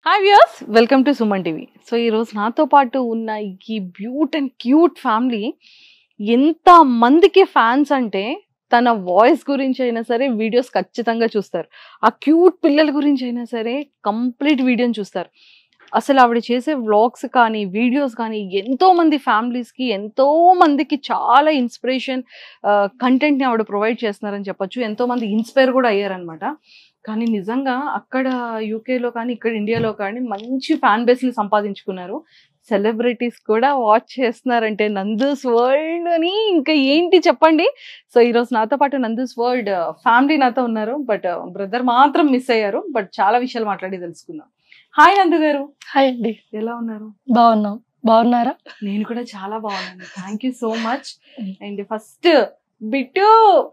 Hi viewers welcome to Suman TV so ఈరోజు నాతో పాటు ఉన్న ఈ బ్యూట్ అండ్ క్యూట్ ఫ్యామిలీ ఎంత మందికి ఫ్యాన్స్ అంటే తన వాయిస్ గురించి అయినా సరే వీడియోస్ ఖచ్చితంగా చూస్తారు ఆ క్యూట్ పిల్లల గురించి అయినా సరే కంప్లీట్ వీడియోని చూస్తారు అసలు ఆవిడ చేసే వ్లాగ్స్ కానీ వీడియోస్ కానీ ఎంతో మంది ఫ్యామిలీస్కి ఎంతో మందికి చాలా ఇన్స్పిరేషన్ కంటెంట్ని ఆవిడ ప్రొవైడ్ చేస్తున్నారని చెప్పొచ్చు ఎంతో మంది ఇన్స్పైర్ కూడా అయ్యారనమాట కానీ నిజంగా అక్కడ యూకేలో కానీ ఇక్కడ ఇండియాలో కానీ మంచి ఫ్యాన్ బేస్ని సంపాదించుకున్నారు సెలబ్రిటీస్ కూడా వాచ్ చేస్తున్నారంటే నందూస్ వరల్డ్ అని ఇంకా ఏంటి చెప్పండి సో ఈరోజు నాతో పాటు నందూస్ వరల్డ్ ఫ్యామిలీ నాతో ఉన్నారు బట్ బ్రదర్ మాత్రం మిస్ అయ్యారు బట్ చాలా విషయాలు మాట్లాడి తెలుసుకుందాం హాయ్ నందు గారు హాయ్ అండి ఎలా ఉన్నారు బాగున్నాం బాగున్నారా నేను కూడా చాలా బాగున్నాను thank you so much and first Bittu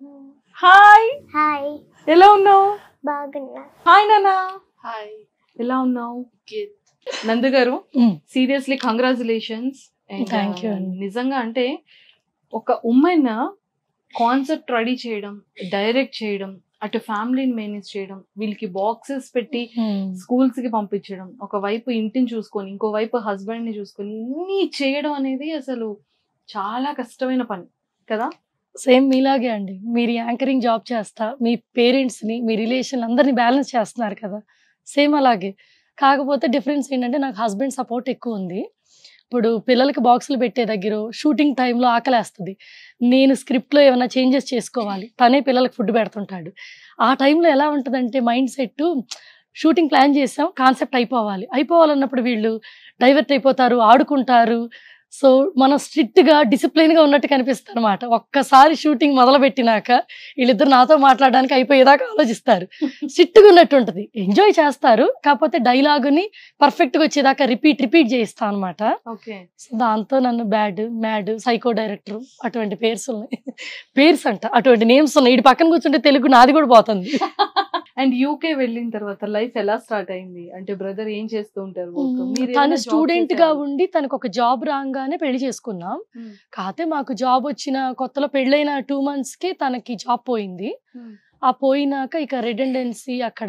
hi hi ఎలా ఉన్నావు బాగున్నా హాయ్ నానా హాయ్ ఎలా ఉన్నావు Nandu garu Mm. Seriously congratulations Thank you అండి. నిజంగా అంటే ఒక ఉమెన్ కాన్సెప్ట్ రెడీ చేయడం డైరెక్ట్ చేయడం అటు ఫ్యామిలీని మేనేజ్ చేయడం వీళ్ళకి బాక్సెస్ పెట్టి స్కూల్స్ కి పంపించడం ఒకవైపు ఇంటిని చూసుకొని ఇంకోవైపు హస్బెండ్ ని చూసుకొని ఇన్ని చేయడం అనేది అసలు చాలా కష్టమైన పని కదా సేమ్ మీలాగే అండి మీరు యాంకరింగ్ జాబ్ చేస్తా మీ పేరెంట్స్ ని మీ రిలేషన్ అందరిని బ్యాలెన్స్ చేస్తున్నారు కదా సేమ్ అలాగే కాకపోతే డిఫరెన్స్ ఏంటంటే నాకు హస్బెండ్ సపోర్ట్ ఎక్కువ ఉంది ఇప్పుడు పిల్లలకి బాక్సులు పెట్టే దగ్గర షూటింగ్ టైంలో ఆకలేస్తుంది నేను స్క్రిప్ట్లో ఏమైనా చేంజెస్ చేసుకోవాలి తనే పిల్లలకి ఫుడ్ పెడుతుంటాడు ఆ టైంలో ఎలా ఉంటుందంటే మైండ్ సెట్ షూటింగ్ ప్లాన్ చేసాం కాన్సెప్ట్ అయిపోవాలి అయిపోవాలన్నప్పుడు వీళ్ళు డైవర్ట్ అయిపోతారు ఆడుకుంటారు సో మనం స్ట్రిక్ట్ గా డిసిప్లైన్ గా ఉన్నట్టు కనిపిస్తుంది అనమాట ఒక్కసారి షూటింగ్ మొదలు పెట్టినాక వీళ్ళిద్దరు నాతో మాట్లాడడానికి అయిపోయేదాకా ఆలోచిస్తారు స్ట్రిక్ట్ గా ఉన్నట్టు ఉంటుంది ఎంజాయ్ చేస్తారు కాకపోతే డైలాగుని పర్ఫెక్ట్ గా వచ్చేదాకా రిపీట్ రిపీట్ చేయిస్తాం అనమాట ఓకే సో దాంతో నన్ను బ్యాడ్ మ్యాడ్ సైకో డైరెక్టర్ అటువంటి పేర్స్ ఉన్నాయి పేర్స్ అంట అటువంటి నేమ్స్ ఉన్నాయి ఇటు పక్కన కూర్చుంటే తెలుగు నాది కూడా పోతుంది అండ్ యూకే వెళ్ళిన తర్వాత లైఫ్ ఎలా స్టార్ట్ అయింది అంటే బ్రదర్ ఏం చేస్తూ ఉంటారు work? మీరు తను ఏమైనా job స్టూడెంట్ గా చేసేవారా? ఉండి తనకు ఒక జాబ్ రాగానే పెళ్లి చేసుకున్నాం Hmm. కాకపోతే మాకు జాబ్ వచ్చిన కొత్తలో పెళ్ళైన టూ మంత్స్ కి తనకి జాబ్ పోయింది Hmm. ఆ పోయినాక ఇక రెడెండెన్సీ అక్కడ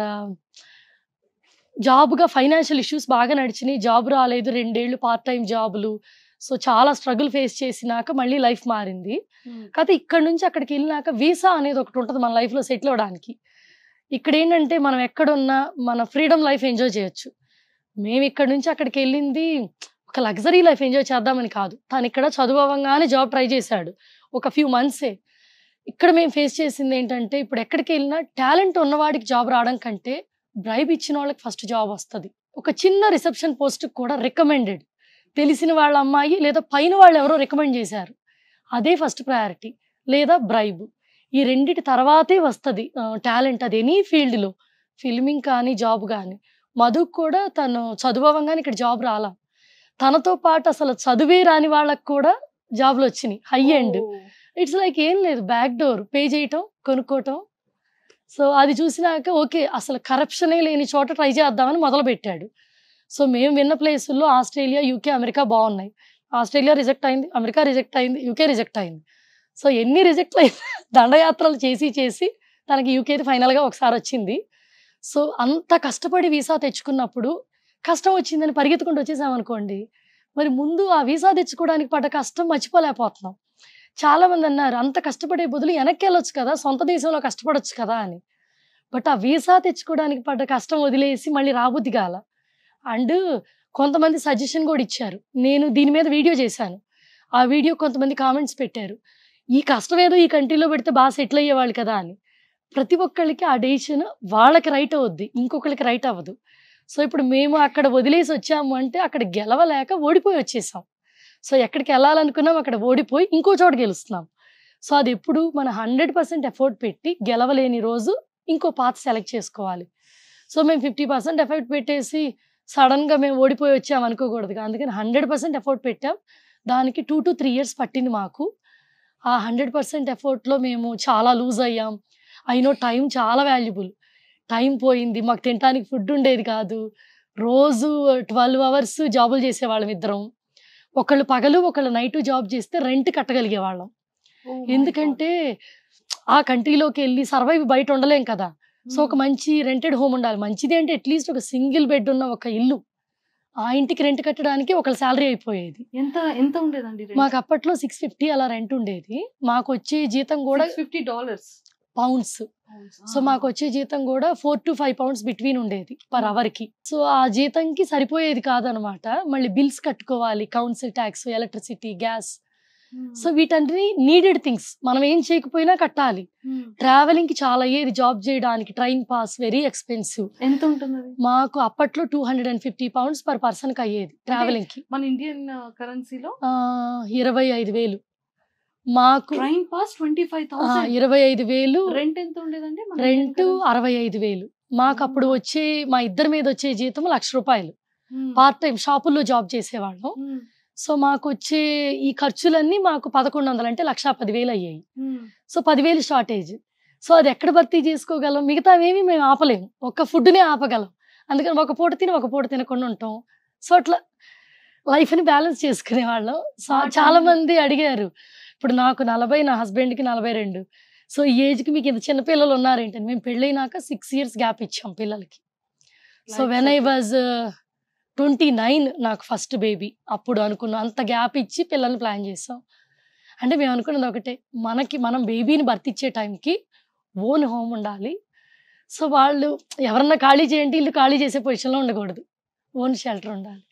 జాబ్ గా ఫైనాన్షియల్ ఇష్యూస్ బాగా నడిచినాయి జాబ్ రాలేదు రెండేళ్లు పార్ట్ టైం జాబులు సో చాలా స్ట్రగుల్ ఫేస్ చేసినాక మళ్ళీ లైఫ్ మారింది Hmm. కాకపోతే ఇక్కడ నుంచి అక్కడికి వెళ్ళినాక వీసా అనేది ఒకటి ఉంటుంది మన లైఫ్ లో సెటిల్ అవ్వడానికి ఇక్కడ ఏంటంటే మనం ఎక్కడున్నా మన ఫ్రీడమ్ లైఫ్ ఎంజాయ్ చేయొచ్చు మేము ఇక్కడ నుంచి అక్కడికి వెళ్ళింది ఒక లగ్జరీ లైఫ్ ఎంజాయ్ చేద్దామని కాదు తను ఇక్కడ చదువు అవ్వగానే జాబ్ ట్రై చేశాడు ఒక ఫ్యూ మంత్సే ఇక్కడ మేము ఫేస్ చేసింది ఏంటంటే ఇప్పుడు ఎక్కడికి వెళ్ళినా టాలెంట్ ఉన్నవాడికి జాబ్ రావడం కంటే బ్రైబ్ ఇచ్చిన వాళ్ళకి ఫస్ట్ జాబ్ వస్తుంది ఒక చిన్న రిసెప్షన్ పోస్ట్ కూడా రికమెండెడ్ తెలిసిన వాళ్ళ అమ్మాయి లేదా పైన వాళ్ళు ఎవరో రికమెండ్ చేశారు అదే ఫస్ట్ ప్రయారిటీ లేదా బ్రైబ్ ఈ రెండిటి తర్వాతే వస్తుంది టాలెంట్ అది ఎనీ ఫీల్డ్లో ఫిల్మింగ్ కానీ జాబ్ కానీ మధుకు కూడా తను చదువు అవ్వగానే ఇక్కడ జాబ్ రాలా తనతో పాటు అసలు చదువే రాని వాళ్ళకి కూడా జాబ్లు వచ్చినాయి high end Oh. It's like ఏం లేదు బ్యాక్ డోర్ పే చేయటం కొనుక్కోవటం సో అది చూసినాక ఓకే అసలు కరప్షనే లేని చోట ట్రై చేద్దామని మొదలు పెట్టాడు సో మేము విన్న ప్లేసుల్లో ఆస్ట్రేలియా యూకే అమెరికా బాగున్నాయి ఆస్ట్రేలియా రిజెక్ట్ అయింది అమెరికా రిజెక్ట్ అయింది యూకే రిజెక్ట్ అయింది సో ఎన్ని రిజెక్ట్ అయింది దండయాత్రలు చేసి చేసి తనకి యూకేది ఫైనల్గా ఒకసారి వచ్చింది సో అంత కష్టపడి వీసా తెచ్చుకున్నప్పుడు కష్టం వచ్చిందని పరిగెత్తుకుంటూ వచ్చేసామనుకోండి మరి ముందు ఆ వీసా తెచ్చుకోవడానికి పడ్డ కష్టం మర్చిపోలేకపోతున్నాం చాలా మంది అన్నారు అంత కష్టపడే బదులు వెనక్కి వెళ్ళొచ్చు కదా సొంత దేశంలో కష్టపడొచ్చు కదా అని బట్ ఆ వీసా తెచ్చుకోవడానికి పడ్డ కష్టం వదిలేసి మళ్ళీ రాబుద్ది కాల అండ్ కొంతమంది సజెషన్ కూడా ఇచ్చారు నేను దీని మీద వీడియో చేశాను ఆ వీడియో కొంతమంది కామెంట్స్ పెట్టారు ఈ కష్టం ఏదో ఈ కంట్రీలో పెడితే బాగా సెటిల్ అయ్యేవాళ్ళు కదా అని ప్రతి ఒక్కళ్ళకి ఆ డెసిషన్ వాళ్ళకి రైట్ అవుద్ది ఇంకొకరికి రైట్ అవ్వదు సో ఇప్పుడు మేము అక్కడ వదిలేసి వచ్చాము అంటే అక్కడ గెలవలేక ఓడిపోయి వచ్చేసాం సో ఎక్కడికి వెళ్ళాలనుకున్నాం అక్కడ ఓడిపోయి ఇంకో చోట గెలుస్తున్నాం సో అది ఎప్పుడు మన హండ్రెడ్ పర్సెంట్ ఎఫర్ట్ పెట్టి గెలవలేని రోజు ఇంకో పాత సెలెక్ట్ చేసుకోవాలి సో మేము ఫిఫ్టీ పర్సెంట్ ఎఫర్ట్ పెట్టేసి సడన్గా మేము ఓడిపోయి వచ్చాం అనుకోకూడదు అందుకని హండ్రెడ్ పర్సెంట్ ఎఫర్ట్ పెట్టాం దానికి టూ టు త్రీ ఇయర్స్ పట్టింది మాకు ఆ హండ్రెడ్ పర్సెంట్ ఎఫర్ట్లో మేము చాలా లూజ్ అయ్యాం అయినో టైం చాలా వాల్యుబుల్ టైం పోయింది మాకు తినడానికి ఫుడ్ ఉండేది కాదు రోజు ట్వెల్వ్ అవర్స్ జాబులు చేసేవాళ్ళం ఇద్దరం ఒకళ్ళు పగలు ఒకళ్ళు నైట్ జాబ్ చేస్తే రెంట్ కట్టగలిగే వాళ్ళం Oh my ఎందుకంటే ఆ కంట్రీలోకి వెళ్ళి సర్వైవ్ బయట ఉండలేం కదా సో ఒక మంచి రెంటెడ్ హోమ్ ఉండాలి మంచిది అంటే అట్లీస్ట్ ఒక సింగిల్ బెడ్ ఉన్న ఒక ఇల్లు ఆ ఇంటికి రెంట్ కట్టడానికి ఒక శాలరీ అయిపోయేది ఎంత ఎంత ఉండేదండి మాకు అప్పట్లో సిక్స్ ఫిఫ్టీ అలా రెంట్ ఉండేది మాకు వచ్చే జీతం కూడా ఫిఫ్టీ డాలర్స్ పౌండ్స్ సో మాకు వచ్చే జీతం కూడా four to five pounds between ఉండేది పర్ అవర్ కి సో ఆ జీతంకి సరిపోయేది కాదనమాట మళ్ళీ బిల్స్ కట్టుకోవాలి council tax electricity gas so వీటన్ని నీడెడ్ థింగ్స్ మనం ఏం చేయకపోయినా కట్టాలి ట్రావెలింగ్ కి చాలా అయ్యేది జాబ్ చేయడానికి ట్రైన్ పాస్ వెరీ ఎక్స్పెన్సివ్ ఎంత ఉంటుంది అది మాకు అప్పట్లో two hundred and fifty pounds per person కి అయ్యేది ట్రావెలింగ్ కి మన ఇండియన్ కరెన్సీలో ఆ, ఇరవై ఐదు వేలు మాకు ట్రైన్ పాస్ ట్వంటీ ఫైవ్ ఆ, థౌసండ్ ఇరవై ఐదు వేలు రెంట్ ఎంత ఉండేదండి మన రెంట్ Indian currency? అరవై ఐదు వేలు మాకు అప్పుడు వచ్చే మా ఇద్దరి మీద వచ్చే జీతం లక్ష రూపాయలు Hmm. పార్ట్ టైం షాపుల్లో జాబ్ చేసేవాళ్ళం Hmm. సో మాకు వచ్చే ఈ ఖర్చులన్నీ మాకు పదకొండు వందలు అంటే లక్ష పదివేలు అయ్యాయి Hmm. సో పదివేలు షార్టేజ్ సో అది ఎక్కడ భర్తీ చేసుకోగలం మిగతావేమి మేము ఆపలేము ఒక్క ఫుడ్నే ఆపగలం అందుకని ఒక పూట తిని ఒక పూట తినకుండా ఉంటాం సో అట్లా లైఫ్ని బ్యాలెన్స్ చేసుకునే వాళ్ళం సో ఆ చాలా time లో- మంది అడిగారు ఇప్పుడు నాకు నలభై నా హస్బెండ్కి నలభై రెండు సో ఈ ఏజ్కి మీకు ఇంత చిన్న పిల్లలు ఉన్నారేంటని మేము పెళ్ళైనాక సిక్స్ ఇయర్స్ గ్యాప్ ఇచ్చాం పిల్లలకి so Life when I settle. Was twenty nine నాకు ఫస్ట్ బేబీ అప్పుడు అనుకున్నాం అంత గ్యాప్ ఇచ్చి పిల్లల్ని ప్లాన్ చేసాం అంటే మేము అనుకున్నది ఒకటే మనకి మనం బేబీని భర్తిచ్చే టైంకి ఓన్ హోమ్ ఉండాలి సో వాళ్ళు ఎవరన్నా ఖాళీ చేయండి ఇల్లు ఖాళీ చేసే పొజిషన్లో ఉండకూడదు ఓన్ షెల్టర్ ఉండాలి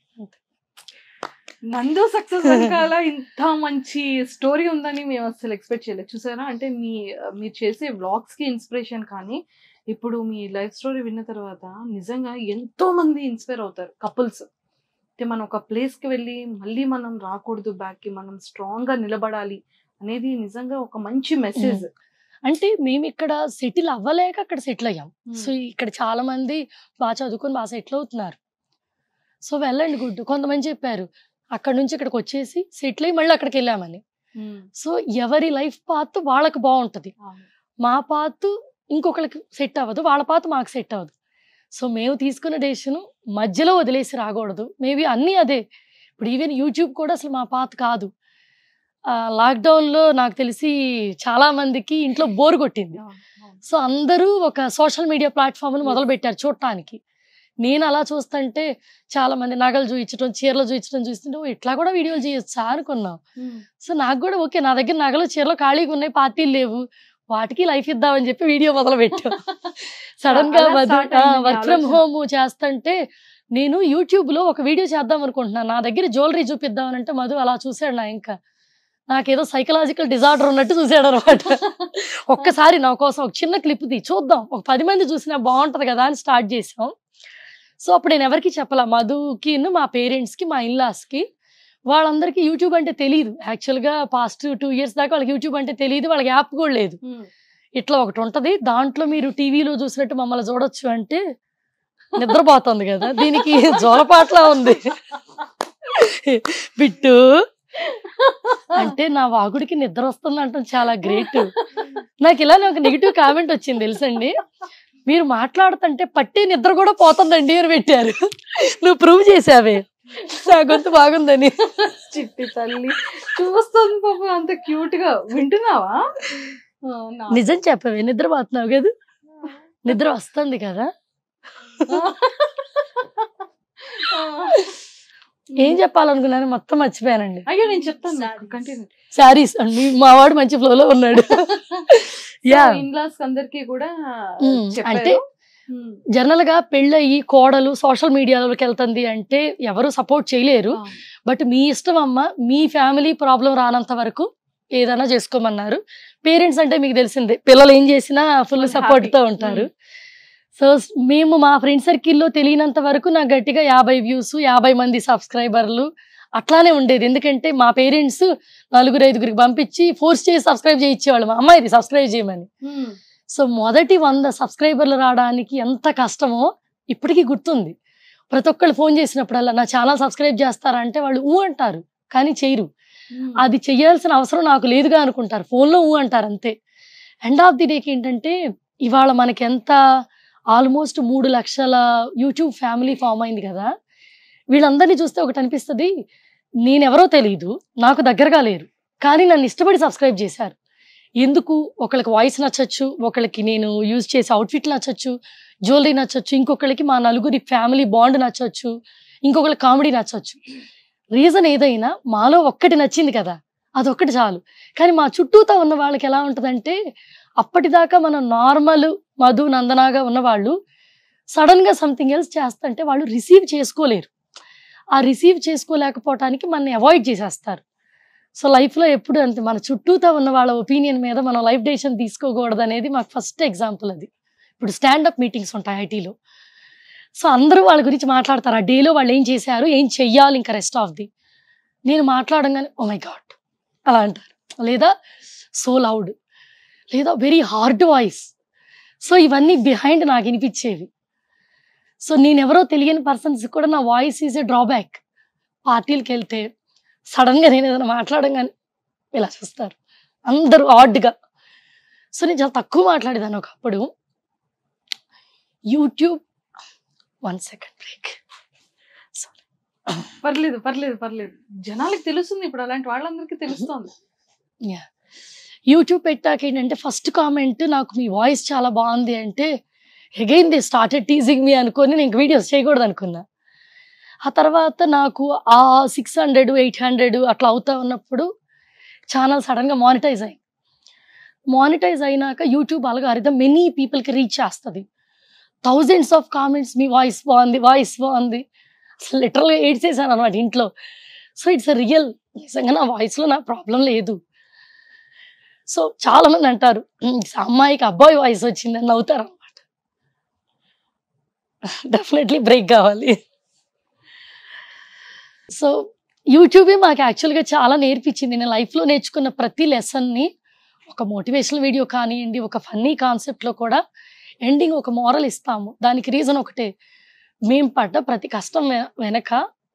నందు సక్సెస్ వెనకాల ఇంత మంచి స్టోరీ ఉందని మేము అసలు ఎక్స్పెక్ట్ చేయలేదు చూసారా అంటే మీ మీరు చేసే వ్లాగ్స్ కి ఇన్స్పిరేషన్ కానీ ఇప్పుడు మీ లైఫ్ స్టోరీ విన్న తర్వాత నిజంగా ఎంతో మంది ఇన్స్పైర్ అవుతారు కపుల్స్ అంటే మనం ఒక ప్లేస్ కి వెళ్ళి మళ్ళీ మనం రాకూడదు బ్యాక్ కి మనం స్ట్రాంగ్ గా నిలబడాలి అనేది నిజంగా ఒక మంచి మెసేజ్ అంటే మేము ఇక్కడ సెటిల్ అవ్వలేక అక్కడ సెటిల్ అయ్యాం సో ఇక్కడ చాలా మంది బాగా చదువుకొని బాగా సెటిల్ అవుతున్నారు సో వెళ్ళండి గుడ్ కొంతమంది చెప్పారు అక్కడ నుంచి ఇక్కడికి వచ్చేసి సెటిల్ అయ్యి మళ్ళీ అక్కడికి వెళ్ళామని సో ఎవరి లైఫ్ పాత్ వాళ్ళకి బాగుంటది మా పాత్ ఇంకొకరికి సెట్ అవ్వదు వాళ్ళ పాత్ మాకు సెట్ అవ్వదు సో మేము తీసుకున్న డెసిషన్ మధ్యలో వదిలేసి రాకూడదు మేబీ అన్నీ అదే ఇప్పుడు ఈవెన్ యూట్యూబ్ కూడా అసలు మా పాత్ కాదు ఆ, lockdown లో నాకు తెలిసి చాలా మందికి ఇంట్లో బోర్ కొట్టింది సో అందరూ ఒక సోషల్ మీడియా ప్లాట్ఫామ్ని మొదలు పెట్టారు చూడటానికి నేను అలా చూస్తుంటే చాలా మంది నగలు చూయించడం చీరలు చూయించడం చూస్తుంటే "ఓ, ఇట్లా కూడా వీడియోలు చేయొచ్చా అనుకున్నాం సో నాకు కూడా ఓకే నా దగ్గర నగలు చీరలు ఖాళీగా ఉన్నాయి పార్టీలు లేవు వాటికి లైఫ్ ఇద్దామని చెప్పి వీడియో మొదలు పెట్టాం సడన్ గా అలా start అయింది మీ వర్క్ ఫ్రమ్ ఆలోచన. హోమ్ చేస్తుంటే నేను యూట్యూబ్ లో ఒక వీడియో చేద్దాం అనుకుంటున్నాను నా దగ్గర జ్యువెలరీ చూపిద్దామని అంటే మధు అలా చూసాడు నా ఇంకా నాకేదో సైకలాజికల్ డిజార్డర్ ఉన్నట్టు చూసాడు అనమాట ఒక్కసారి నా కోసం ఒక చిన్న క్లిప్ తీ చూద్దాం ఒక పది మంది చూసినా బాగుంటది కదా అని స్టార్ట్ చేసాం సో అప్పుడు నేను ఎవరికి చెప్పలా మధుకి మా పేరెంట్స్ కి మా ఇన్లాస్ కి వాళ్ళందరికీ యూట్యూబ్ అంటే తెలియదు యాక్చువల్ గా పాస్ట్ టూ ఇయర్స్ దాకా వాళ్ళకి యూట్యూబ్ అంటే తెలియదు వాళ్ళకి యాప్ కూడా లేదు ఇట్లా ఒకటి ఉంటది దాంట్లో మీరు టీవీలో చూసినట్టు మమ్మల్ని చూడొచ్చు అంటే నిద్రపోతుంది కదా దీనికి జోలపాట్లా ఉంది బిట్టు అంటే నా వాగుడికి నిద్ర వస్తుంది అంటాం చాలా గ్రేట్ నాకు ఇలానే ఒక నెగిటివ్ కామెంట్ వచ్చింది తెలుసండి మీరు మాట్లాడుతుంటే పట్టే నిద్ర కూడా పోతుందండి అని పెట్టారు నువ్వు ప్రూవ్ చేసావే నా గొంతు బాగుందని చిట్టి తల్లి చూస్తుంది పాప అంత క్యూట్ గా వింటున్నావా ఆ, నా- నిజం చెప్పవే నిద్ర పోతున్నావు కదా నిద్ర వస్తుంది కదా ఏం చెప్పాలనుకున్నాను మొత్తం మర్చిపోయానండి అయ్యో నేను చెప్తాను Sarees. కంటిన్యూ శారీస్ అండి మా వాడు మంచి ఫ్లోలో ఉన్నాడు యా ఇన్లాస్ అందరికి కూడా ఉమ్, చెప్పారు అంటే ఉమ్, జనరల్ గా పెళ్ళయి కోడలు సోషల్ మీడియాలోకి వెళ్తుంది అంటే ఎవరు సపోర్ట్ చేయలేరు ఆ, బట్ మీ ఇష్టం అమ్మ మీ ఫ్యామిలీ ప్రాబ్లం రానంత వరకు ఏదైనా చేసుకోమన్నారు పేరెంట్స్ అంటే మీకు తెలిసిందే పిల్లలు ఏం చేసినా ఫుల్ Full సపోర్ట్ తో happy. ఉంటారు సో మేము మా ఫ్రెండ్ సర్కిల్లో తెలియనంత వరకు నాకు గట్టిగా యాభై వ్యూస్ యాభై మంది సబ్స్క్రైబర్లు అట్లానే ఉండేది ఎందుకంటే మా పేరెంట్స్ నలుగురు ఐదుగురికి పంపించి ఫోర్స్ చేసి సబ్స్క్రైబ్ చేయించేవాళ్ళు మా అమ్మాయిది సబ్స్క్రైబ్ చేయమని ఉమ్, సో మొదటి వంద సబ్స్క్రైబర్లు రావడానికి ఎంత కష్టమో ఇప్పటికీ గుర్తుంది ప్రతి ఒక్కళ్ళు ఫోన్ చేసినప్పుడల్లా నా ఛానల్ సబ్స్క్రైబ్ చేస్తారా అంటే వాళ్ళు ఊ అంటారు కానీ చేయరు ఉమ్, అది చేయాల్సిన అవసరం నాకు లేదుగా అనుకుంటారు ఫోన్లో ఊ అంటారు అంతే ఎండ్ ఆఫ్ ది డేకి ఏంటంటే ఇవాళ మనకి ఎంత ఆల్మోస్ట్ మూడు లక్షల యూట్యూబ్ ఫ్యామిలీ ఫామ్ అయింది కదా వీళ్ళందరినీ చూస్తే ఒకటి నేనెవరో తెలియదు నాకు దగ్గరగా లేరు కానీ నన్ను ఇష్టపడి సబ్స్క్రైబ్ చేశారు ఎందుకు ఒకళ్ళకి వాయిస్ నచ్చచ్చు ఒకళ్ళకి నేను యూజ్ చేసే అవుట్ఫిట్ నచ్చచ్చు జ్యువెలరీ నచ్చచ్చు ఇంకొకళ్ళకి మా నలుగురి ఫ్యామిలీ బాండ్ నచ్చచ్చు ఇంకొకళ్ళకి కామెడీ నచ్చచ్చు రీజన్ ఏదైనా మాలో ఒక్కటి నచ్చింది కదా అదొక్కటి చాలు కానీ మా చుట్టూతో ఉన్న వాళ్ళకి ఎలా ఉంటుందంటే అప్పటిదాకా మనం నార్మల్ మధు నందనాగా ఉన్నవాళ్ళు సడన్ గా సంథింగ్ ఎల్స్ చేస్తుంటే వాళ్ళు రిసీవ్ చేసుకోలేరు ఆ రిసీవ్ చేసుకోలేకపోవటానికి మనని అవాయిడ్ చేసేస్తారు సో లైఫ్లో ఎప్పుడు అంతే మన చుట్టూతో ఉన్న వాళ్ళ ఒపీనియన్ మీద మనం లైఫ్ డెసిషన్ తీసుకోకూడదు అనేది మాకు ఫస్ట్ ఎగ్జాంపుల్ అది ఇప్పుడు స్టాండప్ మీటింగ్స్ ఉంటాయి ఐటీలో సో అందరూ వాళ్ళ గురించి మాట్లాడతారు ఆ డేలో వాళ్ళు ఏం చేశారు ఏం చెయ్యాలి ఇంకా రెస్ట్ ఆఫ్ ది నేను మాట్లాడంగానే ఓ మై గాడ్ అలా అంటారు లేదా సో లౌడ్ లేదా వెరీ హార్డ్ వాయిస్ సో ఇవన్నీ బిహైండ్ నాకు వినిపించేవి సో నేను ఎవరో తెలియని పర్సన్స్ కూడా నా వాయిస్ ఈజ్ ఏ డ్రాబ్యాక్ పార్టీలకు వెళ్తే సడన్గా నేను ఏదైనా మాట్లాడంగానే ఇలా చూస్తారు అందరూ ఆడ్గా సో నేను చాలా తక్కువ మాట్లాడేదాన్ని ఒకప్పుడు యూట్యూబ్ వన్ సెకండ్ బ్రేక్ పర్లేదు పర్లేదు పర్లేదు జనాలకు తెలుస్తుంది ఇప్పుడు అలాంటి వాళ్ళందరికీ తెలుస్తుంది యూట్యూబ్ పెట్టాక ఏంటంటే ఫస్ట్ కామెంట్ నాకు మీ వాయిస్ చాలా బాగుంది అంటే again they started teasing me అనుకొని నేను వీడియోస్ చేయకూడదు అనుకున్నా ఆ తర్వాత నాకు ఆ సిక్స్ హండ్రెడ్ ఎయిట్ హండ్రెడ్ అట్లా అవుతా ఉన్నప్పుడు ఛానల్ సడన్గా మానిటైజ్ అయ్యి మానిటైజ్ అయినాక యూట్యూబ్ అలగారిథం మెనీ పీపుల్కి రీచ్ చేస్తుంది థౌజండ్స్ ఆఫ్ కామెంట్స్ మీ వాయిస్ బాగుంది వాయిస్ బాగుంది అసలు లిటరల్గా ఏడ్చేసాను అనమాట ఇంట్లో సో ఇట్స్ రియల్ నిజంగా నా వాయిస్లో నా ప్రాబ్లం లేదు సో చాలా మంది అంటారు "ఉమ్, అమ్మాయికి అబ్బాయి వాయిస్ వచ్చిందని నవ్వుతారు అనమాట డెఫినెట్లీ బ్రేక్ కావాలి సో యూట్యూబే మాకు యాక్చువల్గా చాలా నేర్పించింది నేను లైఫ్లో నేర్చుకున్న ప్రతి లెసన్ని ఒక మోటివేషనల్ వీడియో కానివ్వండి ఒక ఫన్నీ కాన్సెప్ట్లో కూడా ఎండింగ్ ఒక మోరల్ ఇస్తాము దానికి రీజన్ ఒకటే మేము పడ్డ ప్రతి కష్టం వె- వెనక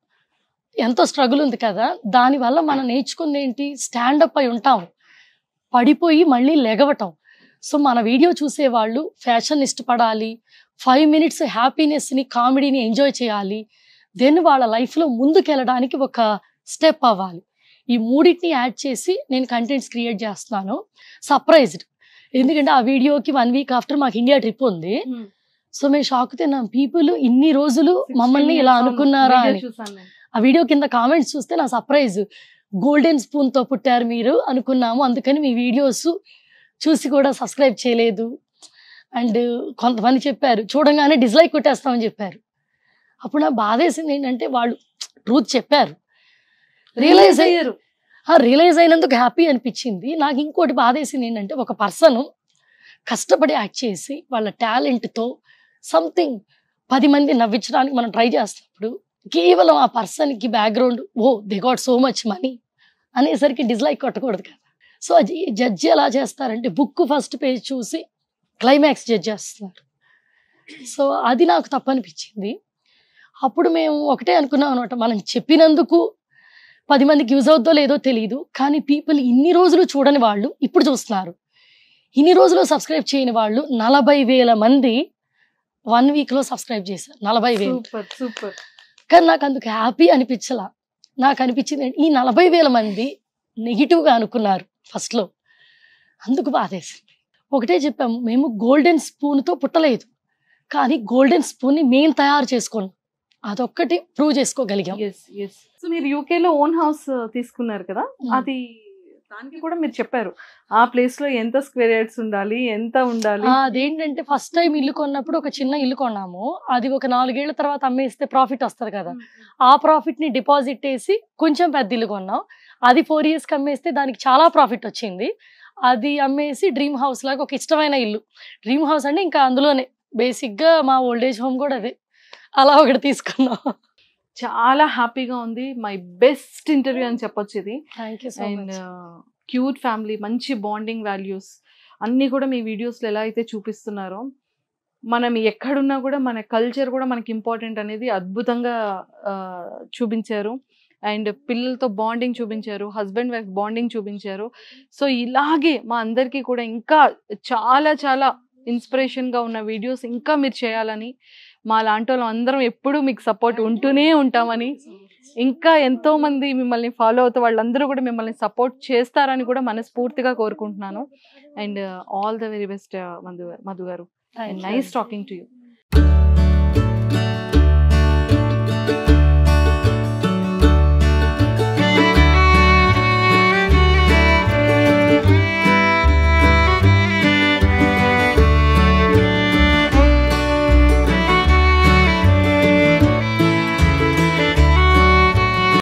ఎంతో స్ట్రగుల్ ఉంది కదా దానివల్ల మనం నేర్చుకుంది ఏంటి స్టాండప్ అయి ఉంటాం పడిపోయి మళ్ళీ లెగవటం సో మన వీడియో చూసేవాళ్ళు ఫ్యాషన్ ఇష్టపడాలి ఫైవ్ మినిట్స్ హ్యాపీనెస్ని కామెడీని ఎంజాయ్ చేయాలి దెన్ వాళ్ళ లైఫ్లో ముందుకెళ్ళడానికి ఒక స్టెప్ అవ్వాలి ఈ మూడింటిని యాడ్ చేసి నేను కంటెంట్స్ క్రియేట్ చేస్తున్నాను సర్ప్రైజ్డ్ ఎందుకంటే ఆ వీడియోకి వన్ వీక్ ఆఫ్టర్ మాకు ఇండియా ట్రిప్ ఉంది సో మేము షాక్ తిన్నాం పీపుల్ ఇన్ని రోజులు మమ్మల్ని ఇలా అనుకున్నారా అని ఆ వీడియో కింద కామెంట్స్ చూస్తే నా సర్ప్రైజ్ గోల్డెన్ స్పూన్ తో పుట్టారు మీరు అనుకున్నాము అందుకని మీ వీడియోస్ చూసి కూడా సబ్స్క్రైబ్ చేయలేదు అండ్ కొంతమంది చెప్పారు చూడంగానే డిస్లైక్ కొట్టేస్తామని చెప్పారు అప్పుడు నా బాధేసింది ఏంటంటే వాళ్ళు ట్రూత్ చెప్పారు రియలైజ్ అయ్యారు రియలైజ్ అయినందుకు హ్యాపీ అనిపించింది నాకు ఇంకోటి బాధేసింది ఏంటంటే ఒక పర్సన్ కష్టపడి యాక్ట్ చేసి వాళ్ళ టాలెంట్తో సంథింగ్ పది మంది నవ్వించడానికి మనం ట్రై చేస్తున్నప్పుడు కేవలం ఆ పర్సన్కి background oh they got so much money అనేసరికి డిస్లైక్ కొట్టకూడదు కదా సో అది జడ్జి ఎలా చేస్తారంటే బుక్ ఫస్ట్ పేజ్ చూసి క్లైమాక్స్ జడ్జ్ చేస్తున్నారు సో అది నాకు తప్పనిపించింది అప్పుడు మేము ఒకటే అనుకున్నాం అనమాట మనం చెప్పినందుకు పది మందికి యూజ్ అవుద్దో లేదో తెలియదు కానీ పీపుల్ ఇన్ని రోజులు చూడని వాళ్ళు ఇప్పుడు చూస్తున్నారు ఇన్ని రోజులు సబ్స్క్రైబ్ చేయని వాళ్ళు నలభై వేల మంది వన్ వీక్లో సబ్స్క్రైబ్ చేశారు నలభై వేలు సూపర్ సూపర్ కానీ నాకు అందుకు హ్యాపీ అనిపించలా నాకు అనిపించింది ఏంటి, ఈ నలభై వేల మంది నెగిటివ్గా అనుకున్నారు ఫస్ట్లో అందుకు బాధేసింది ఒకటే చెప్పాము మేము గోల్డెన్ స్పూన్తో పుట్టలేదు కానీ గోల్డెన్ స్పూన్ని మేము తయారు చేసుకున్నాం అదొక్కటి ప్రూవ్ చేసుకోగలిగాం ఎస్ ఎస్ సో మీరు యూకే లో ఓన్ హౌస్ తీసుకున్నారు కదా అది దానికి కూడా మీరు చెప్పారు ఆ ప్లేస్ లో ఎంత స్క్వేర్ యార్డ్స్ ఉండాలి ఎంత ఉండాలి ఆ, అదేంటంటే ఫస్ట్ టైం ఇల్లు కొన్నప్పుడు ఒక చిన్న ఇల్లు కొన్నాము అది ఒక నాలుగేళ్ల తర్వాత అమ్మేస్తే ప్రాఫిట్ వస్తుంది కదా ఆ ప్రాఫిట్ ని డిపాజిట్ వేసి కొంచెం పెద్ద ఇల్లు కొన్నాం అది ఫోర్ ఇయర్స్ కి అమ్మేస్తే దానికి చాలా ప్రాఫిట్ వచ్చింది అది అమ్మేసి డ్రీమ్ హౌస్ లాగా ఒక ఇష్టమైన ఇల్లు డ్రీమ్ హౌస్ అంటే ఇంకా అందులోనే బేసిక్ గా మా ఓల్డేజ్ హోమ్ కూడా అదే అలా ఒకటి తీసుకున్నాం చాలా హ్యాపీగా ఉంది మై బెస్ట్ ఇంటర్వ్యూ అని చెప్పొచ్చు ఇది thank you so and much cute family మంచి బాండింగ్ వాల్యూస్ అన్నీ కూడా మీ వీడియోస్లో ఎలా అయితే చూపిస్తున్నారో మనం ఎక్కడున్నా కూడా మన కల్చర్ కూడా మనకి ఇంపార్టెంట్ అనేది అద్భుతంగా ఆ, చూపించారు అండ్ పిల్లలతో బాండింగ్ చూపించారు హస్బెండ్ వైఫ్ బాండింగ్ చూపించారు సో ఇలాగే మా అందరికీ కూడా ఇంకా చాలా చాలా ఇన్స్పిరేషన్ గా ఉన్న వీడియోస్ ఇంకా మీరు చేయాలని మా లాంటి వాళ్ళం అందరం ఎప్పుడూ మీకు సపోర్ట్ ఉంటూనే ఉంటామని ఇంకా ఎంతో మంది మిమ్మల్ని ఫాలో అవుతూ వాళ్ళందరూ కూడా మిమ్మల్ని సపోర్ట్ చేస్తారని కూడా మనస్ఫూర్తిగా కోరుకుంటున్నాను and all the very best Madhu Madhu garu Thank you. Nice talking to you